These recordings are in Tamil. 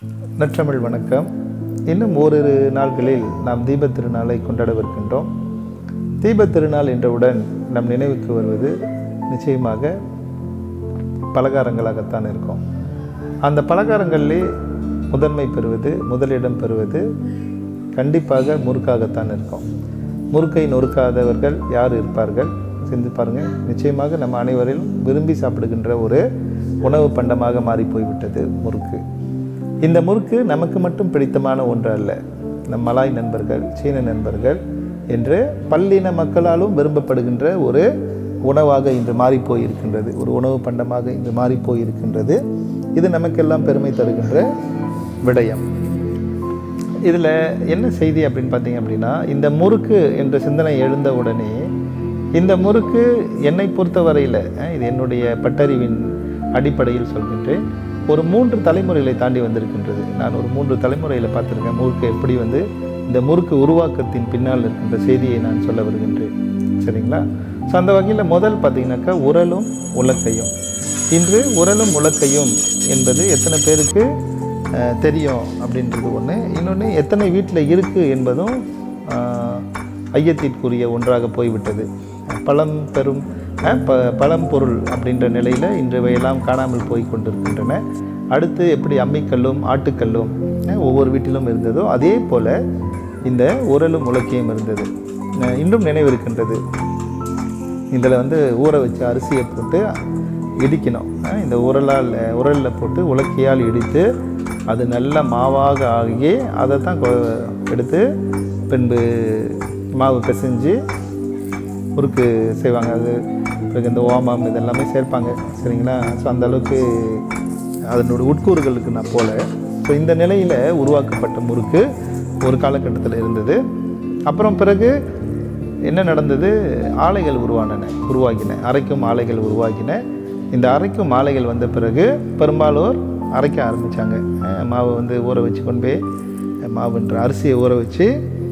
நற்றமிழ் வணக்கம் இன்னும் ஓரிரு நாட்களில் நாம் தீபத் திருநாளை கொண்டாடவிருக்கின்றோம் தீபத் திருநாள் என்றவுடன் நம் நினைவுக்கு வருவது நிச்சயமாக பலகாரங்களாகத்தான் இருக்கும் அந்த பலகாரங்களிலே முதன்மை பெறுவது முதலிடம் பெறுவது கண்டிப்பாக முறுக்காகத்தான் இருக்கும் முறுக்கை நொறுக்காதவர்கள் யார் இருப்பார்கள் சிந்து பாருங்கள் நிச்சயமாக நம்ம அனைவரிலும் விரும்பி சாப்பிடுகின்ற ஒரு உணவு பண்டமாக மாறி போய்விட்டது முறுக்கு இந்த முறுக்கு நமக்கு மட்டும் பிடித்தமான ஒன்று அல்ல நம் மலாய் நண்பர்கள் சீன நண்பர்கள் என்று பல்லின மக்களாலும் விரும்பப்படுகின்ற ஒரு உணவாக இன்று மாறிப்போய் இருக்கின்றது ஒரு உணவு பண்டமாக இன்று மாறிப்போய் இருக்கின்றது இது நமக்கெல்லாம் பெருமை தருகின்ற விடயம் இதில் என்ன செய்தி அப்படின்னு பார்த்தீங்க அப்படின்னா இந்த முறுக்கு என்ற சிந்தனை எழுந்த உடனே இந்த முறுக்கு என்னை பொறுத்தவரையில் அஹ், இது என்னுடைய பட்டறிவின் அடிப்படையில் சொல்கின்றேன் ஒரு மூன்று தலைமுறைகளை தாண்டி வந்திருக்கின்றது நான் ஒரு மூன்று தலைமுறையில் பார்த்துருக்கேன் முறுக்கு எப்படி வந்து இந்த முறுக்கு உருவாக்கத்தின் பின்னால் இருக்கின்ற செய்தியை நான் சொல்ல வருகின்றேன் சரிங்களா ஸோ அந்த வகையில் முதல் பார்த்தீங்கன்னாக்கா உரலும் உலக்கையும் இன்று உரலும் உலக்கையும் என்பது எத்தனை பேருக்கு அஹ், தெரியும் அப்படின்றது ஒன்று இன்னொன்று எத்தனை வீட்டில் இருக்குது என்பதும் அஹ், ஐயத்திற்குரிய ஒன்றாக போய்விட்டது பழம் பெரும் அஹ், ப பழம்பொருள் அப்படின்ற நிலையில் இன்றுவையெல்லாம் காணாமல் போய் கொண்டிருக்கின்றன அடுத்து எப்படி அம்மிக்கல்லும் ஆட்டுக்கல்லும் அஹ், ஒவ்வொரு வீட்டிலும் இருந்ததோ அதே போல் இந்த உரலும் உலக்கையும் இருந்தது அஹ், இன்னும் நினைவிருக்கின்றது இதில் வந்து ஊற வச்ச அரிசியை போட்டு இடிக்கணும் அஹ் இந்த உரலால் உரலில் போட்டு உலக்கையால் இடித்து அது நல்ல மாவாக ஆகி அதை தான் கொ- எடுத்து பின்பு மாவு பிசைஞ்சு முறுக்கு செய்வாங்க அது பிறகு இந்த ஓமம் இதெல்லாமே சேர்ப்பாங்க சரிங்களா ஸோ அந்த அளவுக்கு அதனோட உட்கூறுகளுக்கு நான் போல ஸோ இந்த நிலையில் உருவாக்கப்பட்ட முறுக்கு ஒரு காலகட்டத்தில் இருந்தது அப்புறம் பிறகு என்ன நடந்தது ஆலைகள் உருவானன உருவாகின அரைக்கும் ஆலைகள் உருவாகின இந்த அரைக்கும் ஆலைகள் வந்த பிறகு பெரும்பாலோர் அரைக்க ஆரம்பித்தாங்க மாவை வந்து ஊற வச்சு கொண்டு போய் மாவுன்ற அரிசியை ஊற வச்சு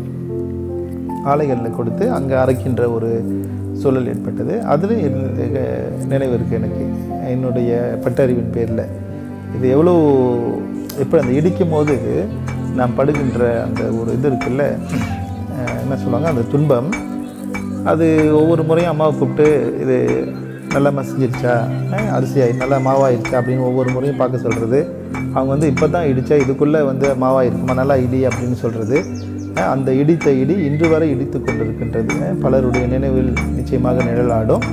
ஆலைகளில் கொடுத்து அங்கே அரைக்கின்ற ஒரு சூழல் ஏற்பட்டது அதில் நினைவு இருக்குது எனக்கு என்னுடைய பட்டறிவின் பேரில் இது எவ்வளோ எப்படி அந்த இடிக்கும் போது நாம் படுகின்ற அந்த ஒரு இது இருக்குல்ல அஹ் என்ன சொல்லுவாங்க அந்த துன்பம் அது ஒவ்வொரு முறையும் அம்மாவை கூப்பிட்டு இது நல்லா மசிஞ்சிருச்சா அஹ் அரிசி ஆயி- நல்லா மாவாயிருச்சா அப்படின்னு ஒவ்வொரு முறையும் பார்க்க சொல்கிறது அவங்க வந்து இப்போ தான் இடித்தா இதுக்குள்ளே வந்து மாவாயிருக்குமா நல்லா இடி அப்படின்னு சொல்கிறது அஹ் அந்த இடித்த இடி இன்று வரை இடித்து கொண்டிருக்கின்றது அஹ் பலருடைய நினைவில் நிச்சயமாக நிழலாடும்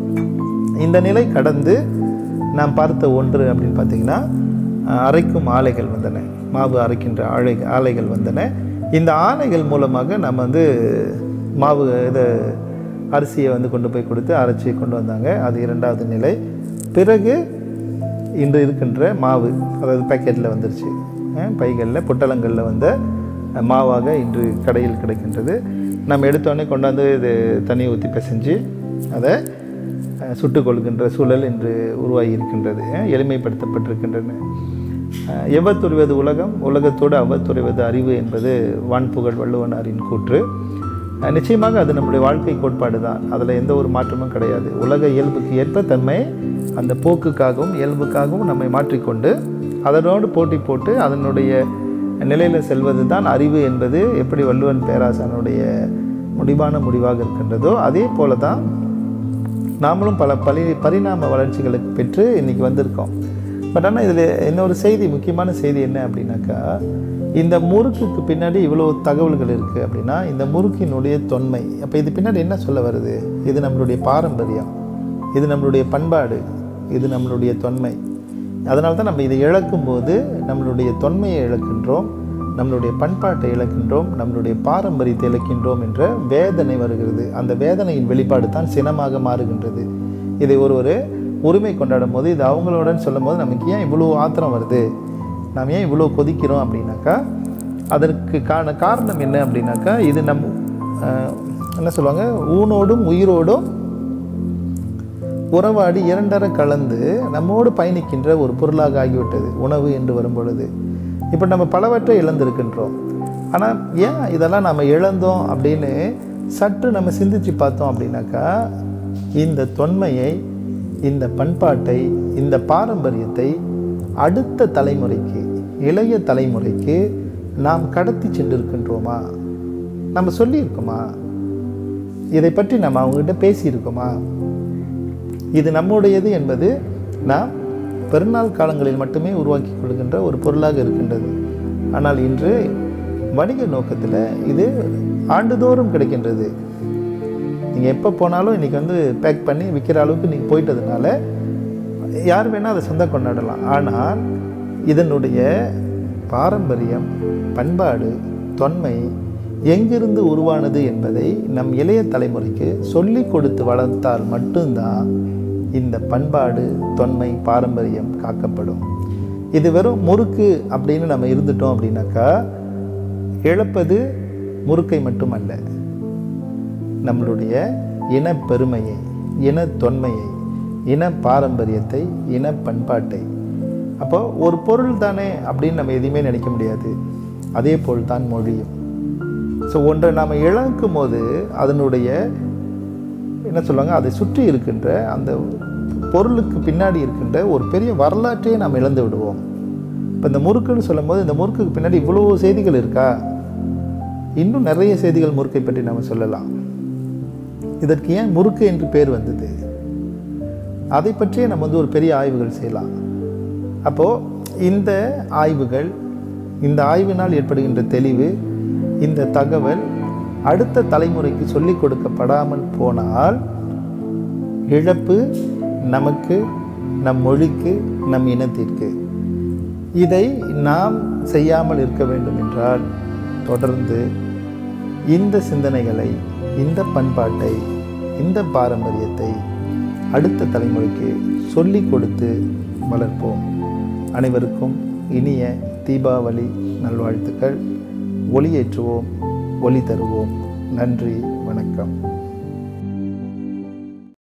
இந்த நிலை கடந்து நாம் பார்த்த ஒன்று அப்படின்னு பார்த்தீங்கன்னா அஹ், அரைக்கும் ஆலைகள் வந்தன மாவு அரைக்கின்ற ஆலை ஆலைகள் வந்தன இந்த ஆலைகள் மூலமாக நம்ம வந்து மாவு இதை அரிசியை வந்து கொண்டு போய் கொடுத்து அரைச்சி கொண்டு வந்தாங்க அது இரண்டாவது நிலை பிறகு இன்று இருக்கின்ற மாவு அதாவது பேக்கெட்டில் வந்துருச்சு பைகளில் பொட்டலங்களில் வந்த அஹ், மாவாக இன்று கடையில் கிடைக்கின்றது நம்ம எடுத்தோடனே கொண்டாந்து இது தண்ணி ஊற்றி பிசைஞ்சு அதை அஹ், சுட்டுக் கொள்கின்ற சூழல் இன்று உருவாகி இருக்கின்றது அஹ், எளிமைப்படுத்தப்பட்டிருக்கின்றன அஹ், எவ்வத்துறைவது உலகம் உலகத்தோடு அவ்வத்துறைவது அறிவு என்பது வான்புகழ் வள்ளுவனாரின் கூற்று அஹ், நிச்சயமாக அது நம்முடைய வாழ்க்கை கோட்பாடு தான் அதில் எந்த ஒரு மாற்றமும் கிடையாது உலக இயல்புக்கு ஏற்ப தன்மை அந்த போக்குக்காகவும் இயல்புக்காகவும் நம்மை மாற்றிக்கொண்டு அதனோடு போட்டி போட்டு அதனுடைய நிலையில் செல்வது தான் அறிவு என்பது எப்படி வள்ளுவன் பேராசனுடைய முடிவான முடிவாக இருக்கின்றதோ அதே போல தான் நாமளும் பல பரி பரிணாம வளர்ச்சிகளுக்கு பெற்று இன்றைக்கி வந்திருக்கோம் பட் ஆனால் இதில் இன்னொரு செய்தி முக்கியமான செய்தி என்ன அப்படின்னாக்கா இந்த முறுக்குக்கு பின்னாடி இவ்வளோ தகவல்கள் இருக்குது அப்படின்னா இந்த முறுக்கினுடைய தொன்மை அப்போ இது பின்னாடி என்ன சொல்ல வருது இது நம்மளுடைய பாரம்பரியம் இது நம்மளுடைய பண்பாடு இது நம்மளுடைய தொன்மை அதனால தான் நம்ம இதை இழக்கும்போது நம்மளுடைய தொன்மையை இழக்கின்றோம் நம்மளுடைய பண்பாட்டை இழக்கின்றோம் நம்மளுடைய பாரம்பரியத்தை இழக்கின்றோம் என்ற வேதனை வருகிறது அந்த வேதனையின் வெளிப்பாடு தான் சினமாக மாறுகின்றது இதை ஒருவர் உரிமை கொண்டாடும் போது இது அவங்களோடன்னு சொல்லும் போது நமக்கு ஏன் இவ்வளோ ஆத்திரம் வருது நாம் ஏன் இவ்வளோ கொதிக்கிறோம் அப்படின்னாக்கா அதற்கு காரண காரணம் என்ன அப்படின்னாக்கா இது நம் அஹ், என்ன சொல்லுவாங்க ஊனோடும் உயிரோடும் உறவாடி இரண்டரை கலந்து நம்மோடு பயணிக்கின்ற ஒரு பொருளாக ஆகிவிட்டது உணவு என்று வரும் பொழுது இப்போ நம்ம பலவற்றை இழந்திருக்கின்றோம் ஆனால் ஏன் இதெல்லாம் நம்ம இழந்தோம் அப்படின்னு சற்று நம்ம சிந்திச்சு பார்த்தோம் அப்படின்னாக்கா இந்த தொன்மையை இந்த பண்பாட்டை இந்த பாரம்பரியத்தை அடுத்த தலைமுறைக்கு இளைய தலைமுறைக்கு நாம் கடத்தி சென்றிருக்கின்றோமா நம்ம சொல்லியிருக்கோமா இதை பற்றி நம்ம அவங்ககிட்ட பேசியிருக்கோமா இது நம்முடையது என்பது நாம் பெருநாள் காலங்களில் மட்டுமே உருவாக்கி கொள்கின்ற ஒரு பொருளாக இருக்கின்றது ஆனால் இன்று வணிக நோக்கத்தில் இது ஆண்டுதோறும் கிடைக்கின்றது நீங்கள் எப்போ போனாலும் இன்றைக்கி வந்து பேக் பண்ணி விற்கிற அளவுக்கு நீங்கள் போயிட்டதுனால யார் வேணால் அதை சொந்த கொண்டாடலாம் ஆனால் இதனுடைய பாரம்பரியம் பண்பாடு தொன்மை எங்கிருந்து உருவானது என்பதை நம் இளைய தலைமுறைக்கு சொல்லி கொடுத்து வளர்த்தால் மட்டும்தான் இந்த பண்பாடு தொன்மை பாரம்பரியம் காக்கப்படும் இது வெறும் முறுக்கு அப்படின்னு நம்ம இருந்துட்டோம் அப்படின்னாக்கா இழப்பது முறுக்கை மட்டுமல்ல நம்மளுடைய இன பெருமையை இன தொன்மையை இன பாரம்பரியத்தை இன பண்பாட்டை அப்போ ஒரு பொருள் தானே அப்படின்னு நம்ம எதையுமே நினைக்க முடியாது அதே போல் தான் மொழியும் ஸோ ஒன்றை நாம் இழக்கும் போது அதனுடைய என்ன சொல்லுவாங்க அதை சுற்றி இருக்கின்ற அந்த பொருளுக்கு பின்னாடி இருக்கின்ற ஒரு பெரிய வரலாற்றையே நாம் இழந்து விடுவோம் இப்போ இந்த முறுக்குன்னு சொல்லும்போது இந்த முறுக்குக்கு பின்னாடி இவ்வளோ செய்திகள் இருக்கா இன்னும் நிறைய செய்திகள் முறுக்கை பற்றி நாம் சொல்லலாம் இதற்கு ஏன் முறுக்கு என்று பேர் வந்தது அதை பற்றியே நம்ம வந்து ஒரு பெரிய ஆய்வுகள் செய்யலாம் அப்போது இந்த ஆய்வுகள் இந்த ஆய்வினால் ஏற்படுகின்ற தெளிவு இந்த தகவல் அடுத்த தலைமுறைக்கு சொல்லிக் கொடுக்கப்படாமல் போனால் இழப்பு நமக்கு நம் மொழிக்கு நம் இனத்திற்கு இதை நாம் செய்யாமல் இருக்க வேண்டும் என்றால் தொடர்ந்து இந்த சிந்தனைகளை இந்த பண்பாட்டை இந்த பாரம்பரியத்தை அடுத்த தலைமுறைக்கு சொல்லிக் கொடுத்து வளர்ப்போம் அனைவருக்கும் இனிய தீபாவளி நல்வாழ்த்துக்கள் ஒளியேற்றுவோம் ஒளி தருவோம் நன்றி வணக்கம்